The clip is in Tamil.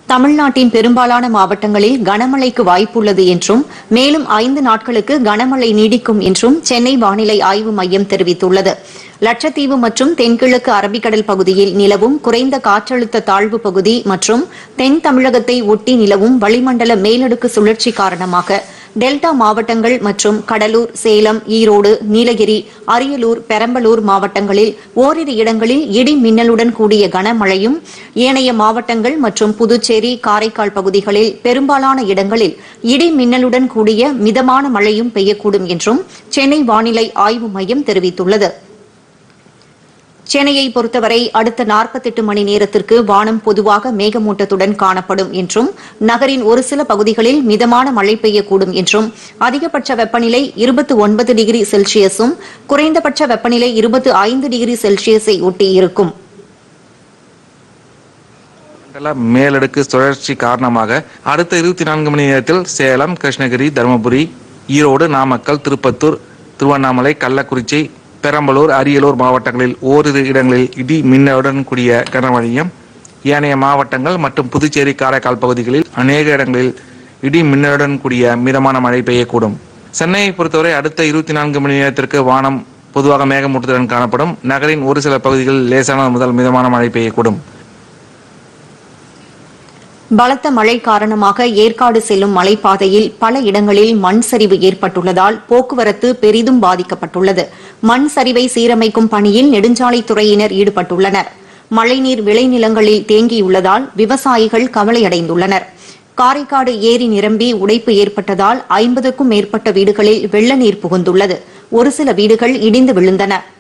தமிழ்நாட்டின் பெரும்பாலான மாவட்டங்களில் கனமழைக்கு வாய்ப்புள்ளது என்றும் மேலும் ஐந்து நாட்களுக்கு கனமழை நீடிக்கும் என்றும் சென்னை வானிலை ஆய்வு மையம் தெரிவித்துள்ளது லட்சத்தீவு மற்றும் தென்கிழக்கு அரபிக்கடல் பகுதியில் நிலவும் குறைந்த காற்றழுத்த தாழ்வு பகுதி மற்றும் தென் தமிழகத்தை ஒட்டி நிலவும் வளிமண்டல மேலடுக்கு சுழற்சி காரணமாக டெல்டா மாவட்டங்கள் மற்றும் கடலூர் சேலம் ஈரோடு நீலகிரி அரியலூர் பெரம்பலூர் மாவட்டங்களில் ஓரிரு இடங்களில் இடி மின்னலுடன் கூடிய கனமழையும் ஏனைய மாவட்டங்கள் மற்றும் புதுச்சேரி காரைக்கால் பகுதிகளில் பெரும்பாலான இடங்களில் இடி மின்னலுடன் கூடிய மிதமான மழையும் பெய்யக்கூடும் என்றும் சென்னை வானிலை ஆய்வு மையம் தெரிவித்துள்ளது சென்னையை பொறுத்தவரை அடுத்த 48 மணி நேரத்திற்கு வானம் பொதுவாக மேகமூட்டத்துடன் காணப்படும் என்றும் நகரின் ஒரு சில பகுதிகளில் மிதமான மழை பெய்யக்கூடும் என்றும் அதிகபட்ச வெப்பநிலை 29 டிகிரி செல்சியஸும் குறைந்தபட்ச வெப்பநிலை 25 டிகிரி செல்சியஸை ஒட்டி இருக்கும் மண்டல மேலடுக்கு சுழற்சி காரணமாக அடுத்த இருபத்தி நான்கு மணி நேரத்தில் சேலம் கிருஷ்ணகிரி தருமபுரி ஈரோடு நாமக்கல் திருப்பத்தூர் திருவண்ணாமலை கள்ளக்குறிச்சி பெரம்பலூர் அரியலூர் மாவட்டங்களில் ஓரிரு இடங்களில் இடி மின்னலுடன் கூடிய கனமழையும் ஏனைய மாவட்டங்கள் மற்றும் புதுச்சேரி காரைக்கால் பகுதிகளில் அநேக இடங்களில் இடி மின்னலுடன் கூடிய மிதமான மழை பெய்யக்கூடும் சென்னையை பொறுத்தவரை அடுத்த இருபத்தி நான்கு மணி நேரத்திற்கு வானம் பொதுவாக மேகமூட்டத்துடன் காணப்படும் நகரின் ஒரு சில பகுதிகளில் லேசான முதல் மிதமான மழை பெய்யக்கூடும் பலத்த மழை காரணமாக ஏற்காடு செல்லும் மலைப்பாதையில் பல இடங்களில் மண் சரிவு ஏற்பட்டுள்ளதால் போக்குவரத்து பெரிதும் பாதிக்கப்பட்டுள்ளது மண் சரிவை சீரமைக்கும் பணியில் நெடுஞ்சாலைத்துறையினர் ஈடுபட்டுள்ளனர் மழைநீர் விளைநிலங்களில் தேங்கியுள்ளதால் விவசாயிகள் கவலையடைந்துள்ளனர் காரைக்காடு ஏரி நிரம்பி உடைப்பு ஏற்பட்டதால் ஐம்பதுக்கும் மேற்பட்ட வீடுகளில் வெள்ள நீர் புகுந்துள்ளது ஒரு சில வீடுகள் இடிந்து விழுந்தன